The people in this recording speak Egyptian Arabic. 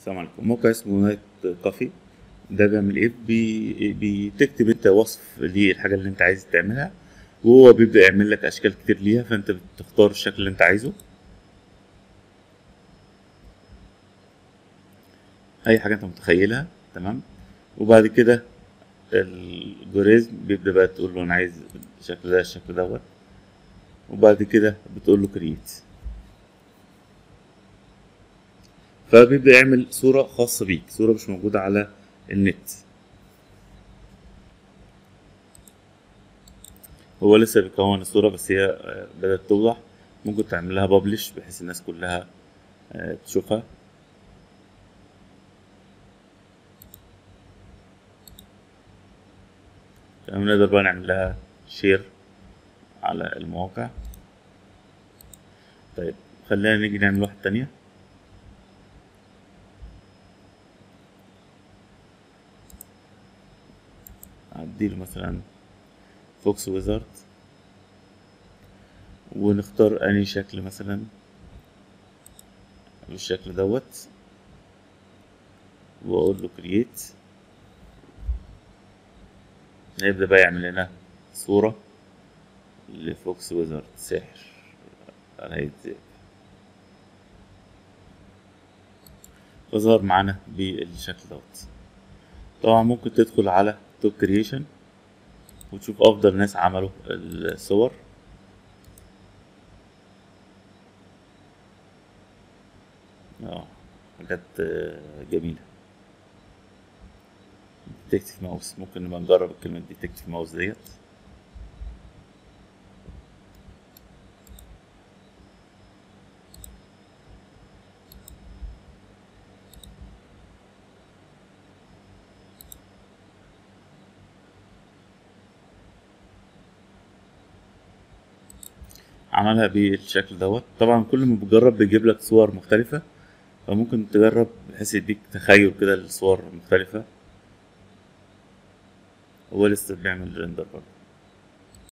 السلام عليكم موقع اسمه نايت كافي ده بيعمل ايه بي... بتكتب انت وصف للحاجه اللي انت عايز تعملها وهو بيبدا يعمل لك اشكال كتير ليها فانت بتختار الشكل اللي انت عايزه اي حاجه انت متخيلها تمام وبعد كده الجوريزم بيبدا بقى تقول له انا عايز الشكل ده الشكل دوت وبعد كده بتقول له كرييت فبيبدأ يعمل صورة خاصة بيك صورة مش موجودة على النت هو لسه بيكون الصورة بس هي بدأت توضح ممكن تعمل لها بابلش بحيث الناس كلها تشوفها تمام نقدر بقى نعمل لها شير على المواقع طيب خلينا نيجي نعمل واحدة تانية اديله مثلا فوكس ويزارد ونختار اني شكل مثلا بالشكل دوت واقول له كرييت هيبدأ بقى يعمل لنا صورة لفوكس ويزارد ساحر على هيئة ذئب فظهر معانا بالشكل دوت طبعا ممكن تدخل على توب كرييشن وتشوف افضل ناس عملوا الصور اه حاجات جميلة ديتكتيف ماوس ممكن نبقى نجرب الكلمة ديتكتيف ماوس ديت عملها بالشكل دوت طبعا كل ما بتجرب بيجيب لك صور مختلفة فممكن تجرب بحيث يديك تخيل كده لصور مختلفة هو لسه بيعمل ريندر برضه